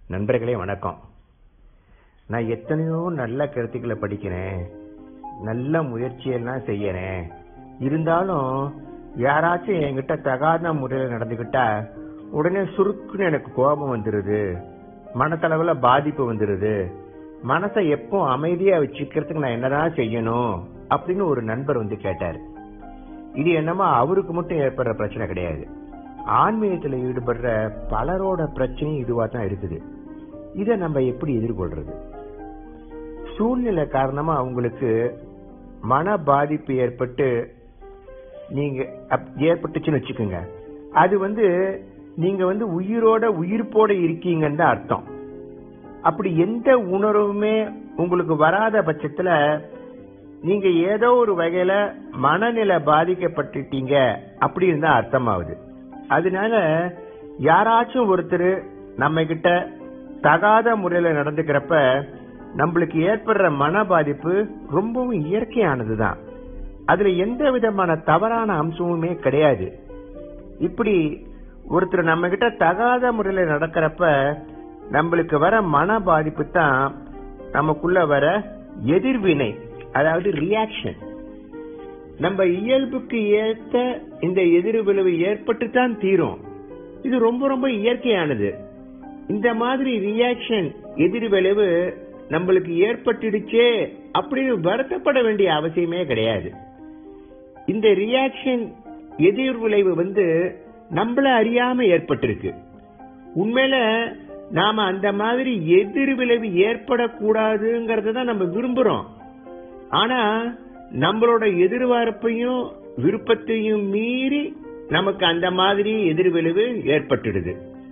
நண்பர்களே வணக்கம் நான் எத்தனையோ நல்ல கருத்துக்களை படிக்கிறேன் நல்ல முயற்சியெல்லாம் செய்யறேன் இருந்தாலும் யாராச்சும் என்கிட்ட தகாத முறையில் நடந்துகிட்டா உடனே சுருக்குன்னு எனக்கு கோபம் வந்துருது மனத்தளவுல பாதிப்பு வந்துருது மனசை எப்போ அமைதியா வச்சுக்கிறதுக்கு நான் என்னதான் செய்யணும் அப்படின்னு ஒரு நண்பர் வந்து கேட்டாரு இது என்னமோ அவருக்கு மட்டும் ஏற்படுற பிரச்சனை கிடையாது ஆன்மீகத்துல ஈடுபடுற பலரோட பிரச்சனையும் இதுவா தான் இருக்குது இத நம்ம எப்படி எதிர்கொள்றது சூழ்நிலை காரணமா அவங்களுக்கு மன பாதிப்பு ஏற்பட்டு நீங்க அப்- ஏற்பட்டுச்சுன்னு வச்சுக்கோங்க அது வந்து நீங்க வந்து உயிரோட உயிர்ப்போட இருக்கீங்கன்னு தான் அர்த்தம் அப்படி எந்த உணர்வுமே உங்களுக்கு வராத பட்சத்துல நீங்க ஏதோ ஒரு வகையில மனநிலை பாதிக்கப்பட்டுட்டீங்க அப்படின்னு தான் அர்த்தமாகுது அதனால யாராச்சும் ஒருத்தர் நம்ம கிட்ட தகாத முறையில நடந்துக்கிறப்ப நம்மளுக்கு ஏற்படுற மன பாதிப்பு ரொம்பவும் இயற்கையானதுதான் அதுல எந்த விதமான தவறான அம்சமுமே கிடையாது இப்படி ஒருத்தர் நம்ம கிட்ட தகாத முறையில நடக்கிறப்ப நம்மளுக்கு வர மன பாதிப்பு தான் நமக்குள்ள வர எதிர்வினை அதாவது ரியாக்ஷன் நம்ம இயல்புக்கு ஏத்த இந்த எதிர் விளைவு ஏற்பட்டு தான் தீரும் இது ரொம்ப ரொம்ப இயற்கையானது இந்த மாதிரி ரியாக்ஷன் எதிர் விளைவு நம்மளுக்கு ஏற்பட்டுடுச்சே அப்படின்னு வருத்தப்பட வேண்டிய அவசியமே கிடையாது இந்த ரியாக்ஷன் எதிர் விளைவு வந்து நம்மள அறியாம ஏற்பட்டிருக்கு உண்மையில நாம அந்த மாதிரி எதிர் விளைவு ஏற்படக்கூடாதுங்கறத தான் நம்ம விரும்புறோம் ஆனா நம்மளோட எதிர்பார்ப்பையும் விருப்பத்தையும் மீறி நமக்கு அந்த மாதிரி எதிர் விளைவு ஏற்பட்டுடுது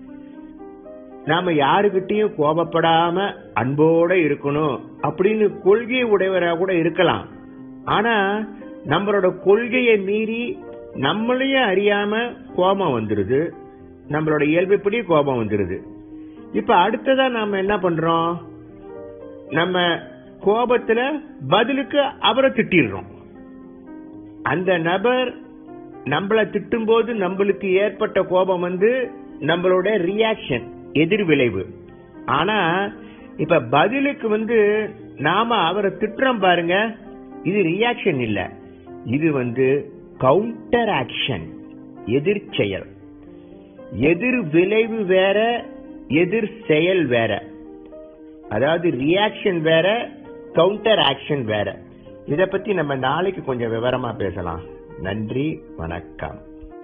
நாம யாருகிட்டயும் கோபப்படாம அன்போட இருக்கணும் அப்படின்னு கொள்கை உடையவரா கூட இருக்கலாம் ஆனா நம்மளோட கொள்கையை மீறி நம்மளையே அறியாம கோபம் வந்துருது நம்மளோட இயல்புப்படி கோபம் வந்துருது இப்ப அடுத்ததா நாம என்ன பண்றோம் நம்ம கோபத்துல பதிலுக்கு அவரை திட்டிடுறோம் அந்த நபர் நம்மள திட்டும் போது நம்மளுக்கு ஏற்பட்ட கோபம் வந்து நம்மளோட ரியாக்ஷன் எதிர் விளைவு ஆனா இப்ப பதிலுக்கு வந்து நாம அவரை திட்டுறோம் பாருங்க இது ரியாக்ஷன் இல்ல இது வந்து கவுண்டர் ஆக்ஷன் எதிர் செயல் எதிர் விளைவு வேற எதிர் செயல் வேற அதாவது ரியாக்ஷன் வேற கவுண்டர் ஆக்ஷன் வேற இத பத்தி நம்ம நாளைக்கு கொஞ்சம் விவரமா பேசலாம் நன்றி வணக்கம்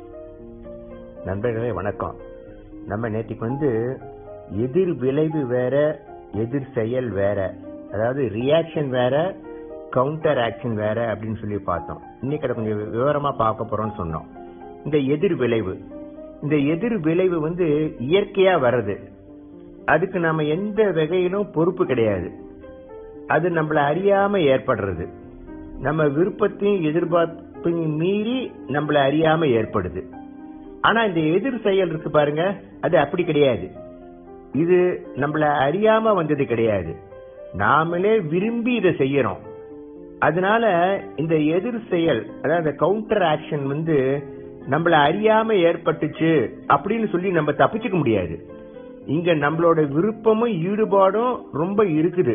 நண்பர்களே வணக்கம் நம்ம நேற்றுக்கு வந்து எதிர் விளைவு வேற எதிர் செயல் வேற அதாவது ரியாக்ஷன் வேற கவுண்டர் ஆக்ஷன் வேற அப்படின்னு சொல்லி பார்த்தோம் இன்னைக்கு அதை கொஞ்சம் விவரமா பார்க்க போறோம்னு சொன்னோம் இந்த எதிர் விளைவு இந்த எதிர் விளைவு வந்து இயற்கையா வர்றது அதுக்கு நாம எந்த வகையிலும் பொறுப்பு கிடையாது அது நம்மள அறியாம ஏற்படுறது நம்ம விருப்பத்தையும் எதிர்பார்ப்பையும் மீறி நம்மள அறியாம ஏற்படுது ஆனா இந்த எதிர் செயல் இருக்கு பாருங்க அது அப்படி கிடையாது இது நம்மள அறியாம வந்தது கிடையாது நாமளே விரும்பி இதை செய்யறோம் அதனால இந்த எதிர் செயல் அதாவது கவுண்டர் ஆக்ஷன் வந்து நம்மள அறியாம ஏற்பட்டுச்சு அப்படின்னு சொல்லி நம்ம தப்பிச்சுக்க முடியாது இங்க நம்மளோட விருப்பமும் ஈடுபாடும் ரொம்ப இருக்குது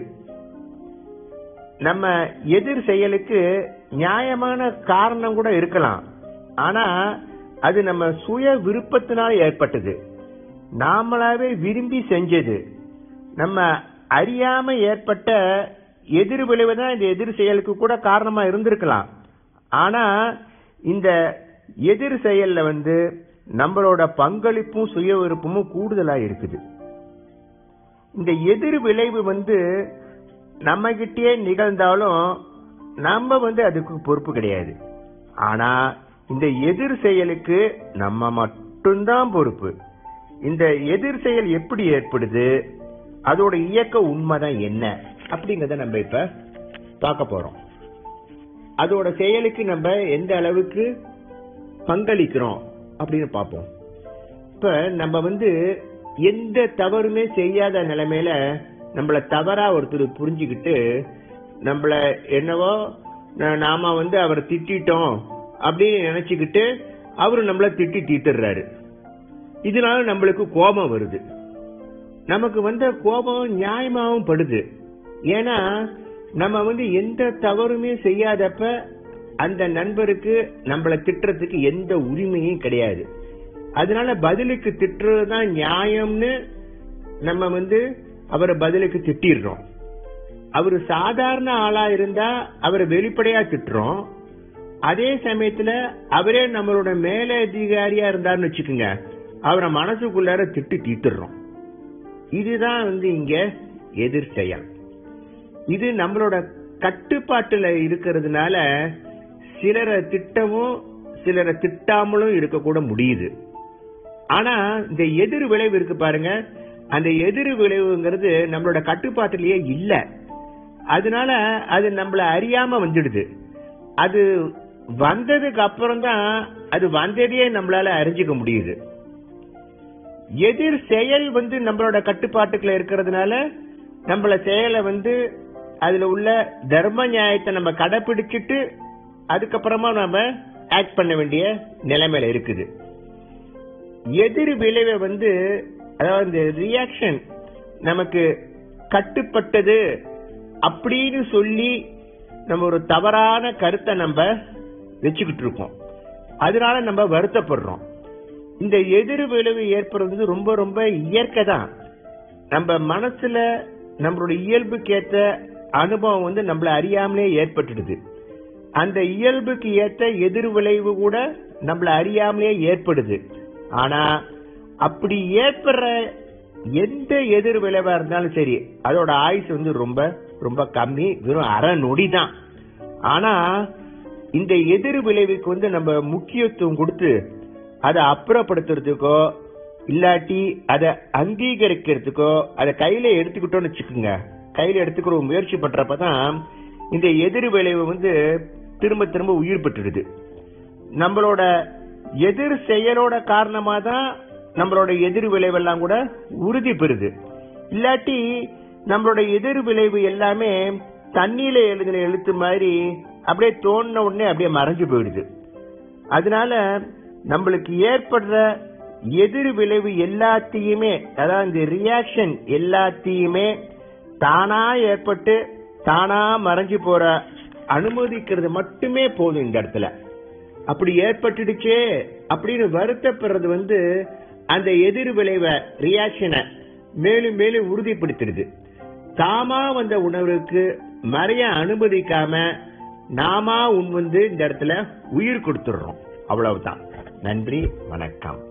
நம்ம எதிர் செயலுக்கு நியாயமான காரணம் கூட இருக்கலாம் ஆனா அது நம்ம சுய விருப்பத்தினால ஏற்பட்டது நாமளாவே விரும்பி செஞ்சது நம்ம அறியாம ஏற்பட்ட எதிர் விளைவு தான் இந்த எதிர் செயலுக்கு கூட காரணமா இருந்திருக்கலாம் ஆனா இந்த எதிர் செயல்ல வந்து நம்மளோட பங்களிப்பும் சுய விருப்பமும் கூடுதலா இருக்குது இந்த எதிர் விளைவு வந்து நம்ம கிட்டயே நிகழ்ந்தாலும் நம்ம வந்து அதுக்கு பொறுப்பு கிடையாது ஆனா இந்த எதிர் செயலுக்கு நம்ம மட்டும்தான் பொறுப்பு இந்த எதிர் செயல் எப்படி ஏற்படுது அதோட இயக்க உண்மைதான் என்ன அப்படிங்கறத நம்ம இப்ப பார்க்க போறோம் அதோட செயலுக்கு நம்ம எந்த அளவுக்கு பங்களிக்கிறோம் அப்படின்னு பார்ப்போம் இப்ப நம்ம வந்து எந்த தவறுமே செய்யாத நிலைமையில நம்மள தவறா ஒருத்தர் புரிஞ்சுக்கிட்டு நம்மள என்னவோ நா- நாம வந்து அவரை திட்டிட்டோம் அப்படின்னு நினைச்சுக்கிட்டு அவரு நம்மள திட்டி தீர்த்துறாரு இதனால நம்மளுக்கு கோபம் வருது நமக்கு வந்த கோபம் நியாயமாவும் படுது ஏன்னா நம்ம வந்து எந்த தவறுமே செய்யாதப்ப அந்த நண்பருக்கு நம்மள திட்டுறதுக்கு எந்த உரிமையும் கிடையாது அதனால பதிலுக்கு திட்டுறதுதான் நியாயம்னு நம்ம வந்து அவரை பதிலுக்கு திட்டிடுறோம் அவரு சாதாரண ஆளா இருந்தா அவரை வெளிப்படையா திட்டுறோம் அதே சமயத்துல அவரே நம்மளோட மேலதிகாரியா இருந்தாருன்னு வச்சுக்கோங்க அவரை மனசுக்குள்ளார திட்டு தீத்துடுறோம் இதுதான் வந்து இங்க எதிர் செயல் இது நம்மளோட கட்டுப்பாட்டுல இருக்கிறதுனால சிலரை திட்டவும் சிலரை திட்டாமலும் இருக்கக்கூட முடியுது ஆனா இந்த எதிர் விளைவு இருக்கு பாருங்க அந்த எதிர் விளைவுங்கிறது நம்மளோட கட்டுப்பாட்டிலேயே இல்ல அதனால அது நம்மள அறியாம வந்துடுது அது வந்ததுக்கு அப்புறம் தான் அது வந்ததையே நம்மளால அறிஞ்சுக்க முடியுது எதிர் செயல் வந்து நம்மளோட கட்டுப்பாட்டுக்குள்ள இருக்கிறதுனால நம்மள செயலை வந்து அதுல உள்ள தர்ம நியாயத்தை நம்ம கடைபிடிச்சிட்டு அதுக்கப்புறமா நாம ஆக்ட் பண்ண வேண்டிய நிலைமையில இருக்குது எதிர் விளைவை வந்து அதாவது இந்த ரியாக்ஷன் நமக்கு கட்டுப்பட்டது அப்படின்னு சொல்லி நம்ம ஒரு தவறான கருத்தை நம்ம வச்சுக்கிட்டு இருக்கோம் அதனால நம்ம வருத்தப்படுறோம் இந்த எதிர் விளைவு ஏற்படுறது ரொம்ப ரொம்ப இயற்கை தான் நம்ம மனசுல நம்மளோட இயல்புக்கு ஏத்த அனுபவம் வந்து நம்மள அறியாமலே ஏற்பட்டுடுது அந்த இயல்புக்கு ஏத்த எதிர் விளைவு கூட நம்மள அறியாமலே ஏற்படுது ஆனா அப்படி ஏற்படுற எந்த எதிர் விளைவா இருந்தாலும் சரி அதோட ஆயுசு வந்து ரொம்ப ரொம்ப கம்மி வெறும் அரை நொடி தான் ஆனா இந்த எதிர் விளைவுக்கு வந்து நம்ம முக்கியத்துவம் கொடுத்து அதை அப்புறப்படுத்துறதுக்கோ இல்லாட்டி அதை அங்கீகரிக்கிறதுக்கோ அதை கையில எடுத்துக்கிட்டோம்னு வச்சுக்கோங்க கையில எடுத்துக்கிற முயற்சி பண்றப்பதான் இந்த எதிர் விளைவு வந்து திரும்ப திரும்ப உயிர் பெற்றுடுது நம்மளோட எதிர் செயலோட காரணமா தான் நம்மளோட எதிர் விளைவெல்லாம் கூட உறுதி பெறுது இல்லாட்டி நம்மளோட எதிர் விளைவு எல்லாமே தண்ணியில எழுதின எழுத்து மாதிரி அப்படியே தோணுன உடனே அப்படியே மறைஞ்சு போயிடுது அதனால நம்மளுக்கு ஏற்படுற எதிர் விளைவு எல்லாத்தையுமே அதாவது இந்த ரியாக்ஷன் எல்லாத்தையுமே தானா ஏற்பட்டு தானா மறைஞ்சு போற அனுமதிக்கிறது மட்டுமே போதும் இந்த இடத்துல அப்படி ஏற்பட்டுடுச்சே அப்படின்னு வருத்தப்படுறது வந்து அந்த எதிர் விளைவை ரியாக்ஷனை மேலும் மேலும் உறுதிப்படுத்திடுது தாமா வந்த உணர்வுக்கு மறைய அனுமதிக்காம நாமா உன் வந்து இந்த இடத்துல உயிர் கொடுத்துடுறோம் அவ்வளவுதான் நன்றி வணக்கம்